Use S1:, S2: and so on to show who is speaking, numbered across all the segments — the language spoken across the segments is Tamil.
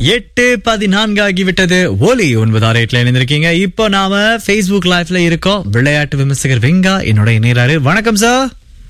S1: எட்டு பதினான்கு ஆகிவிட்டது ஒலி ஒன்பது ஆறு எட்டுல இணைந்திருக்கீங்க இப்போ நாம Facebook லைவ்ல இருக்கோம் விளையாட்டு விமர்சகர் வெங்கா என்னோட இணையறாரு வணக்கம் சார்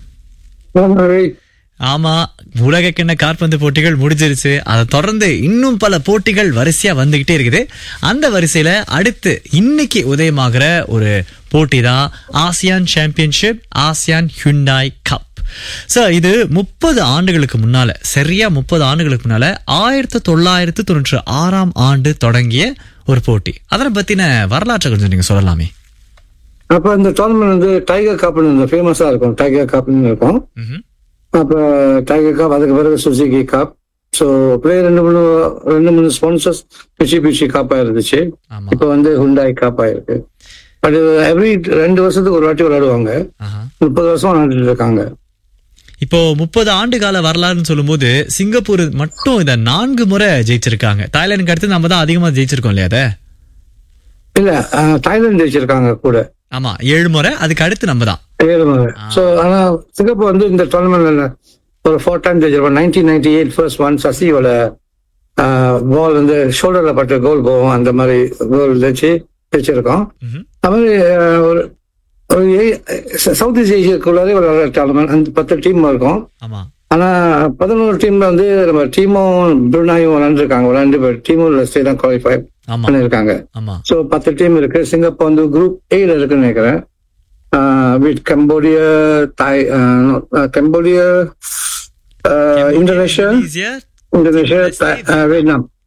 S1: ஆமா உலக கிண்ண காற்பந்து போட்டிகள் முடிஞ்சிருச்சு அதை தொடர்ந்து இன்னும் பல போட்டிகள் வரிசையா வந்துகிட்டே இருக்குது அந்த வரிசையில அடுத்து இன்னைக்கு உதயமாகிற ஒரு போட்டி தான் ASEAN championship ASEAN Hyundai cup sir இது முப்பது ஆண்டுகளுக்கு முன்னால சரியா முப்பது ஆண்டுகளுக்கு முன்னால ஆயிரத்தி தொள்ளாயிரத்தி தொண்ணூற்றி ஆறாம் ஆண்டு தொடங்கிய ஒரு போட்டி அதனை பத்தின வரலாற்றை கொஞ்சம் நீங்க சொல்லலாமே
S2: அப்ப இந்த டோர்னமெண்ட் வந்து டைகர் கப்னு ஃபேமஸா இருக்கும் டைகர் கப்னு இருக்கும்
S1: ம்ஹும்.
S2: அப்ப டைகர் கப் அதுக்கு பிறகு சுசுகி கப் ஸோ அப்படியே ரெண்டு மூணு ரெண்டு மூணு ஸ்பான்சர்ஸ் பிச்சி பிச்சி கப்பா இருந்துச்சு
S1: ஆமா
S2: இப்போ வந்து ஹுண்டாய் கப் ஆயிருக்கு பட் எவ்ரி ரெண்டு வருஷத்துக்கு ஒரு வாட்டி விளையாடுவாங்க
S1: ஆஹா.
S2: முப்பது வருஷம் விளையாண்டுட்டு இருக்காங்க
S1: இப்போ முப்பது ஆண்டு கால வரலாறுன்னு சொல்லும்போது சிங்கப்பூர் மட்டும் இத நான்கு முறை ஜெயிச்சிருக்காங்க தாய்லாந்துக்கு அடுத்து நம்ம தான் அதிகமா ஜெயிச்சிருக்கோம் இல்லையா அத
S2: இல்ல அஹ், தாய்லாந்து ஜெயிச்சிருக்காங்க கூட
S1: ஆமா ஏழு முறை அதுக்கு அடுத்து நம்ம தான்
S2: ஏழு முறை ஸோ ஆனா சிங்கப்பூர் வந்து இந்த டோர்னமெண்ட்ல ஒரு ஃபோர் டைம் ஜெயிச்சிருப்போம் nineteen ninety eight first one சசியோட பால் வந்து ஷோல்டர்ல பட்டு கோல் போகும் அந்த மாதிரி கோல் வச்சு ஜெயிச்சிருக்கோம்
S1: ம்ஹும்.
S2: அது மாதிரி அஹ், ஒரு ஒரு சவுத் ஈஸ்ட் ஏஷியாக்குள்ளாரே ஒரு டோர்னமெண்ட் அந்த பத்து டீம் இருக்கும்
S1: ஆமா
S2: ஆனா பதினோரு டீம்ல வந்து நம்ம டீமும் புருனாயும் விளையாண்டுருக்காங்க விளையாண்டு டீமும் ஸ்டே தான் குவாலிஃபை
S1: ஆமா
S2: பண்ணிருக்காங்க
S1: ஆமா
S2: ஸோ பத்து டீம் இருக்கு சிங்கப்பூர் வந்து குரூப் ஏல இருக்குன்னு நினைக்கிறேன் with Cambodia Thai Cambodia Indonesia
S1: ஈஸியா
S2: இந்தோனேஷியா வியட்நாம்